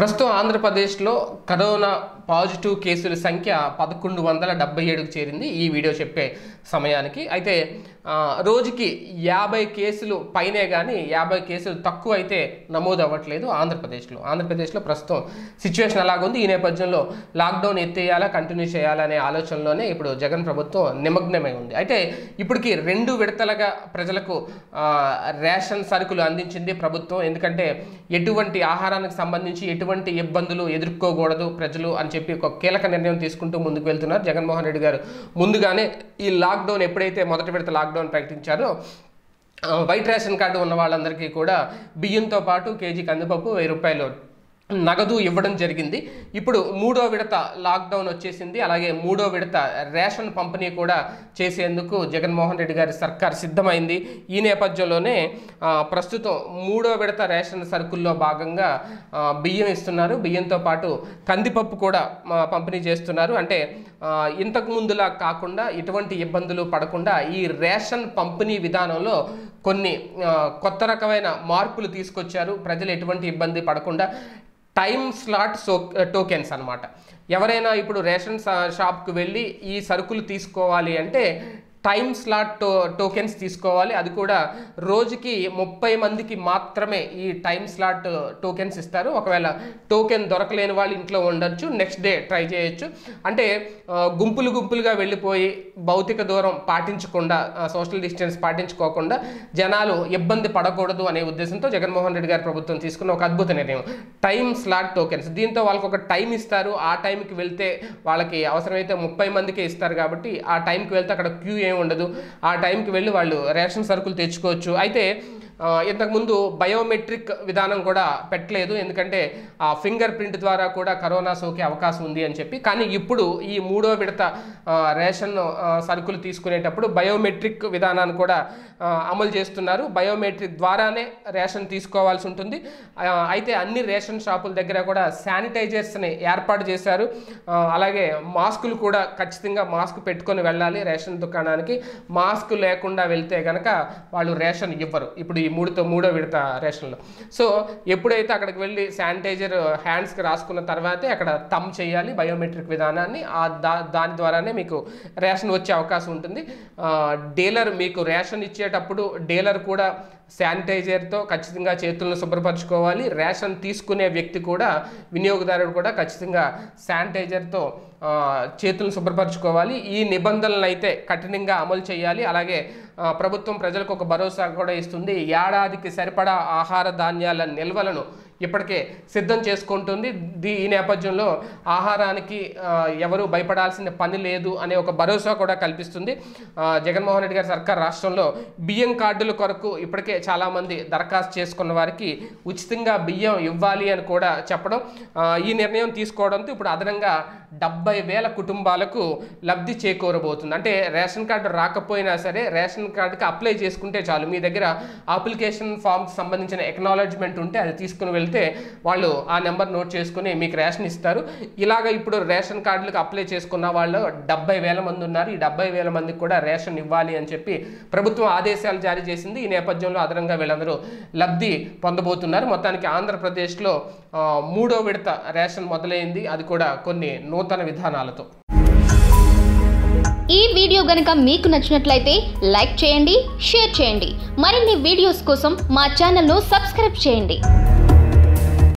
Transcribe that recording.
ప్రస్తుతం ఆంధ్రప్రదేశ్లో corona positive కేసుల సంఖ్య పదకొండు వందల డెబ్బై ఏడుకు చేరింది ఈ వీడియో చెప్పే సమయానికి అయితే ఆ, రోజుకి యాభై కేసులు పైనే కానీ యాభై కేసులు తక్కువ అయితే నమోదు అవ్వట్లేదు ఆంధ్రప్రదేశ్లో ఆంధ్రప్రదేశ్లో ప్రస్తుతం సిచ్యువేషన్ అలాగుంది ఈ నేపథ్యంలో లాక్డౌన్ ఎత్తేయాలా కంటిన్యూ చేయాలా అనే ఆలోచనలోనే ఇప్పుడు జగన్ ప్రభుత్వం నిమగ్నమై ఉంది అయితే ఇప్పటికి రెండు విడతలుగా ప్రజలకు ఆ, రేషన్ సరుకులు అందించింది ప్రభుత్వం ఎందుకంటే ఎటువంటి ఆహారానికి సంబంధించి ఎటువంటి ఇబ్బందులు ఎదుర్కోకూడదు ప్రజలు అని చెప్పి ఒక కీలక నిర్ణయం తీసుకుంటూ ముందుకు వెళ్తున్నారు జగన్మోహన్ రెడ్డి గారు ముందుగానే ఈ లాక్డౌన్ ఎప్పుడైతే మొదటి విడత లాక్డౌన్ ప్రకటించారో ఆ, వైట్ రేషన్ కార్డు ఉన్న వాళ్ళందరికీ కూడా బియ్యంతో పాటు కేజీ కందిపప్పు వెయ్యి రూపాయలు నగదు ఇవ్వడం జరిగింది ఇప్పుడు మూడో విడత లాక్డౌన్ వచ్చేసింది అలాగే మూడో విడత రేషన్ పంపిణీ కూడా చేసేందుకు జగన్మోహన్ రెడ్డి గారి సర్కార్ సిద్ధమైంది ఈ నేపథ్యంలోనే ఆ, ప్రస్తుతం మూడో విడత రేషన్ సరుకుల్లో భాగంగా ఆ, బియ్యం ఇస్తున్నారు బియ్యంతో పాటు కందిపప్పు కూడా ఆ, పంపిణీ చేస్తున్నారు అంటే ఆ, ఇంతకు ముందులా కాకుండా ఎటువంటి ఇబ్బందులు పడకుండా ఈ రేషన్ పంపిణీ విధానంలో కొన్ని ఆ, కొత్త రకమైన మార్పులు తీసుకొచ్చారు ప్రజలు ఎటువంటి ఇబ్బంది పడకుండా టైం స్లాట్ సో టోకెన్స్ అన్నమాట ఎవరైనా ఇప్పుడు రేషన్ షా- షాప్కి వెళ్ళి ఈ సరుకులు తీసుకోవాలి అంటే టైం స్లాట్ టో టోకెన్స్ తీసుకోవాలి అది కూడా రోజుకి ముప్పై మందికి మాత్రమే ఈ టైం స్లాట్ టోకెన్స్ ఇస్తారు ఒకవేళ టోకెన్ దొరకలేని వాళ్ళు ఇంట్లో ఉండొచ్చు నెక్స్ట్ డే ట్రై చేయొచ్చు అంటే ఆ, గుంపులు గుంపులుగా వెళ్ళిపోయి భౌతిక దూరం పాటించకుండా సోషల్ డిస్టెన్స్ పాటించుకోకుండా జనాలు ఇబ్బంది పడకూడదు అనే ఉద్దేశంతో జగన్మోహన్ రెడ్డి గారి ప్రభుత్వం తీసుకున్న ఒక అద్భుత నిర్ణయం టైం స్లాట్ టోకెన్స్ దీంతో వాళ్ళకి ఒక టైం ఇస్తారు ఆ టైంకి వెళ్తే వాళ్ళకి అవసరమైతే ముప్పై మందికే ఇస్తారు కాబట్టి ఆ టైంకి వెళ్తే అక్కడ క్యూ ఏమి ఉండదు ఆ టైంకి వెళ్ళి వాళ్ళు రేషన్ సరుకులు తెచ్చుకోవచ్చు అయితే ఆ, ఇంతకుముందు బయోమెట్రిక్ విధానం కూడా పెట్టలేదు ఎందుకంటే ఆ ఫింగర్ ప్రింట్ ద్వారా కూడా కరోనా సోకే అవకాశం ఉంది అని చెప్పి కానీ ఇప్పుడు ఈ మూడో విడత ఆ, రేషన్ ఆ, సరుకులు తీసుకునేటప్పుడు బయోమెట్రిక్ విధానాన్ని కూడా ఆ, అమలు చేస్తున్నారు బయోమెట్రిక్ ద్వారానే రేషన్ తీసుకోవాల్సి ఉంటుంది ఆ, అయితే అన్ని రేషన్ షాపుల దగ్గర కూడా శానిటైజర్స్ని ఏర్పాటు చేశారు ఆ, అలాగే మాస్కులు కూడా ఖచ్చితంగా మాస్క్ పెట్టుకొని వెళ్ళాలి రేషన్ దుకాణానికి మాస్క్ లేకుండా వెళ్తే కనుక వాళ్ళు రేషన్ ఇవ్వరు ఇప్పుడు ఈ మూడుతో మూడో విడత రేషన్లో సో ఎప్పుడైతే అక్కడికి వెళ్ళి శానిటైజర్ హ్యాండ్స్కి రాసుకున్న తర్వాతే అక్కడ తమ్ చేయాలి బయోమెట్రిక్ విధానాన్ని ఆ దా దాని ద్వారానే మీకు రేషన్ వచ్చే అవకాశం ఉంటుంది ఆ, డీలర్ మీకు రేషన్ ఇచ్చేటప్పుడు డీలర్ కూడా శానిటైజర్తో ఖచ్చితంగా చేతులను శుభ్రపరచుకోవాలి రేషన్ తీసుకునే వ్యక్తి కూడా వినియోగదారుడు కూడా ఖచ్చితంగా శానిటైజర్తో ఆ, చేతులను శుభ్రపరచుకోవాలి ఈ నిబంధనలను అయితే కఠినంగా అమలు చేయాలి అలాగే ఆ, ప్రభుత్వం ప్రజలకు ఒక భరోసా కూడా ఇస్తుంది ఏడాదికి సరిపడా ఆహార ధాన్యాల నిల్వలను ఇప్పటికే సిద్ధం చేసుకుంటుంది దీ ఈ నేపథ్యంలో ఆహారానికి ఆ, ఎవరు భయపడాల్సిన పని లేదు అనే ఒక భరోసా కూడా కల్పిస్తుంది ఆ, జగన్మోహన్ రెడ్డి గారి సర్కార్ రాష్ట్రంలో బియ్యం కార్డుల కొరకు ఇప్పటికే చాలామంది దరఖాస్తు చేసుకున్న వారికి ఉచితంగా బియ్యం ఇవ్వాలి అని కూడా చెప్పడం ఆ, ఈ నిర్ణయం తీసుకోవడంతో ఇప్పుడు అదనంగా డెబ్బై వేల కుటుంబాలకు లబ్ధి చేకూరబోతుంది అంటే రేషన్ కార్డు రాకపోయినా సరే రేషన్ కార్డుకి అప్లై చేసుకుంటే చాలు మీ దగ్గర అప్లికేషన్ ఫామ్కి సంబంధించిన ఎక్నాలజ్మెంట్ ఉంటే అది తీసుకుని వెళ్తే వాళ్ళు ఆ నెంబర్ నోట్ చేసుకుని మీకు రేషన్ ఇస్తారు ఇలాగ ఇప్పుడు రేషన్ కార్డులకు అప్లై చేసుకున్న వాళ్ళు డెబ్బై వేల మంది ఉన్నారు ఈ డెబ్బై వేల మందికి కూడా రేషన్ ఇవ్వాలి అని చెప్పి ప్రభుత్వం ఆదేశాలు జారీ చేసింది ఈ నేపథ్యంలో అదనంగా వీళ్ళందరూ లబ్ధి పొందబోతున్నారు మొత్తానికి ఆంధ్రప్రదేశ్లో ఆ, మూడో విడత రేషన్ మొదలైంది అది కూడా కొన్ని నూతన విధానాలతో ఈ వీడియో గనుక మీకు నచ్చినట్లయితే లైక్ చేయండి షేర్ చేయండి మరిన్ని వీడియోస్ కోసం మా ఛానల్ను సబ్స్క్రైబ్ చేయండి